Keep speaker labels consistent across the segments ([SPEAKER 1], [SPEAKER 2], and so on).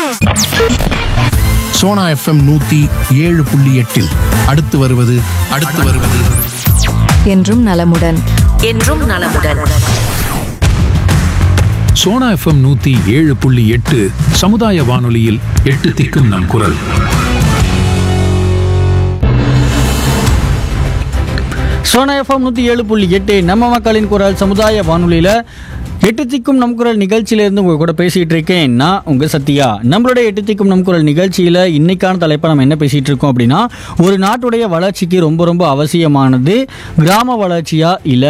[SPEAKER 1] Sona FM நூத்தி ஏழு புள்ளி எட்டில் அடுத்து வருவது அடுத்து வருவது
[SPEAKER 2] என்றும் நலமுடன்
[SPEAKER 3] என்றும் நலமுடன்
[SPEAKER 4] சோனா எஃப்எம் நூத்தி ஏழு புள்ளி எட்டு சமுதாய வானொலியில் எட்டு திக்கும் நம் குரல்
[SPEAKER 5] சோனா எஃப்எம் நூற்றி ஏழு புள்ளி எட்டு நம்ம மக்களின் குரல் சமுதாய வானொலியில் எட்டு திக்கும் நம் குரல் நிகழ்ச்சியிலேருந்து உங்கள் கூட பேசிகிட்டு இருக்கேன் நான் உங்கள் சத்யா நம்மளுடைய எட்டு திக்கும் நம் குரல் நிகழ்ச்சியில் இன்னைக்கான தலைப்பை நம்ம என்ன பேசிகிட்டு இருக்கோம் அப்படின்னா ஒரு நாட்டுடைய வளர்ச்சிக்கு ரொம்ப ரொம்ப அவசியமானது கிராம வளர்ச்சியா இல்லை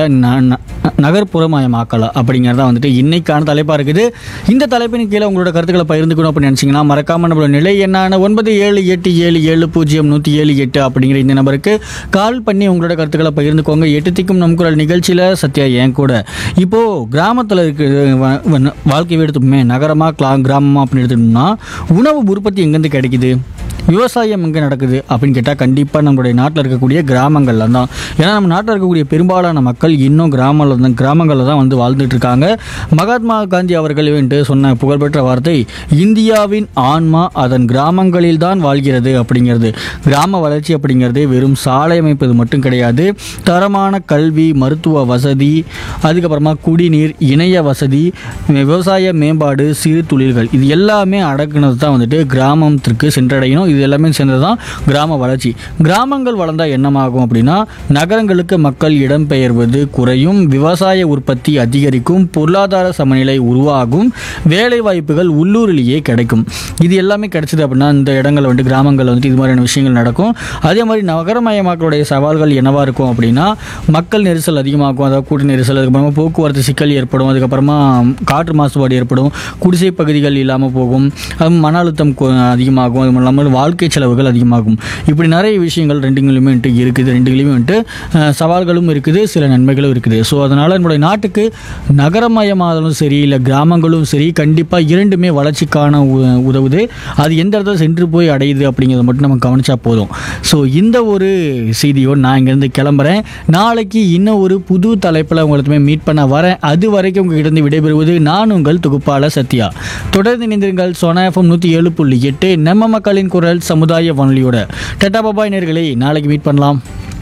[SPEAKER 5] நகர்ப்புறமயமாக்கலா அப்படிங்கிறதா வந்துட்டு இன்னைக்கான தலைப்பாக இருக்குது இந்த தலைப்பின் கீழே உங்களோட கருத்துக்களை பகிர்ந்துக்கணும் அப்படின்னு நினச்சிங்கன்னா மறக்காம நம்மளோட நிலை என்னான ஒன்பது ஏழு எட்டு ஏழு ஏழு பூஜ்ஜியம் நூற்றி ஏழு எட்டு அப்படிங்கிற இந்த நம்பருக்கு கால் பண்ணி உங்களோட கருத்துக்களை பகிர்ந்துக்கோங்க எட்டு திக்கும் நம் குரல் நிகழ்ச்சியில் சத்யா என் கூட இப்போது கிராமத்தில் இருக்க வ- வ- வாழ்க்கை எடுத்துப்போமே நகரமாக கிளா கிராமமாக அப்படின்னு எடுத்துட்டோம்னா உணவு உற்பத்தி எங்கேருந்து கிடைக்குது விவசாயம் எங்கே நடக்குது அப்படின்னு கேட்டால் கண்டிப்பாக நம்மளுடைய நாட்டில் இருக்கக்கூடிய கிராமங்களில் தான் ஏன்னா நம்ம நாட்டில் இருக்கக்கூடிய பெரும்பாலான மக்கள் இன்னும் கிராமத்தில் தான் கிராமங்களில் தான் வந்து வாழ்ந்துட்டு இருக்காங்க மகாத்மா காந்தி அவர்கள் வந்துட்டு சொன்ன புகழ்பெற்ற வார்த்தை இந்தியாவின் ஆன்மா அதன் கிராமங்களில் தான் வாழ்கிறது அப்படிங்கிறது கிராம வளர்ச்சி அப்படிங்கிறது வெறும் சாலை அமைப்பது மட்டும் கிடையாது தரமான கல்வி மருத்துவ வசதி அதுக்கப்புறமா குடிநீர் இணைய வசதி விவசாய மேம்பாடு சிறு தொழில்கள் இது எல்லாமே அடக்குனது தான் வந்துட்டு கிராமத்திற்கு சென்றடையணும் இது எல்லாமே சேர்ந்தது தான் கிராம வளர்ச்சி கிராமங்கள் வளர்ந்தால் என்னமாகும் அப்படின்னா நகரங்களுக்கு மக்கள் இடம்பெயர்வது குறையும் விவசாய உற்பத்தி அதிகரிக்கும் பொருளாதார சமநிலை உருவாகும் வேலை வாய்ப்புகள் உள்ளூரிலேயே கிடைக்கும் இது எல்லாமே கிடைச்சது அப்படின்னா இந்த இடங்கள் வந்துட்டு கிராமங்கள் வந்துட்டு இது மாதிரியான விஷயங்கள் நடக்கும் அதே மாதிரி நகரமயமாக்களுடைய சவால்கள் என்னவா இருக்கும் அப்படின்னா மக்கள் நெரிசல் அதிகமாகும் அதாவது கூட்ட நெரிசல் அதுக்கப்புறமா போக்குவரத்து சிக்கல் ஏற்படும் அதுக்கப்புறமா காற்று மாசுபாடு ஏற்படும் குடிசை பகுதிகள் இல்லாமல் போகும் அது மன அழுத்தம் கொ- அதிகமாகும் அது இல்லாமல் வாழ்க்கை செலவுகள் அதிகமாகும் இப்படி நிறைய விஷயங்கள் ரெண்டுங்களுமே வந்துட்டு இருக்குது ரெண்டுலையுமே வந்துட்டு அஹ், சவால்களும் இருக்குது சில நன்மைகளும் இருக்குது ஸோ அதனால் நம்மளுடைய நாட்டுக்கு நகரமயமாதலும் சரி இல்லை கிராமங்களும் சரி கண்டிப்பாக இரண்டுமே வளர்ச்சிக்கான உ- உதவுது அது எந்த இடத்துல சென்று போய் அடையுது அப்படிங்கிறத மட்டும் நம்ம கவனிச்சா போதும் ஸோ இந்த ஒரு செய்தியோடு நான் இங்கேருந்து கிளம்புறேன் நாளைக்கு இன்னும் ஒரு புது தலைப்பில் உங்களுக்குமே மீட் பண்ண வரேன் அது வரைக்கும் உங்ககிட்ட இருந்து விடைபெறுவது நான் உங்கள் தொகுப்பாளர் சத்யா தொடர்ந்து இணைந்திருங்கள் சோனா எஃப்எம் நூற்றி ஏழு புள்ளி எட்டு நம்ம மக்களின் குரல் சமுதாய வானொலியோட டட்டா பாபாய் நேர்களே நாளைக்கு மீட் பண்ணலாம்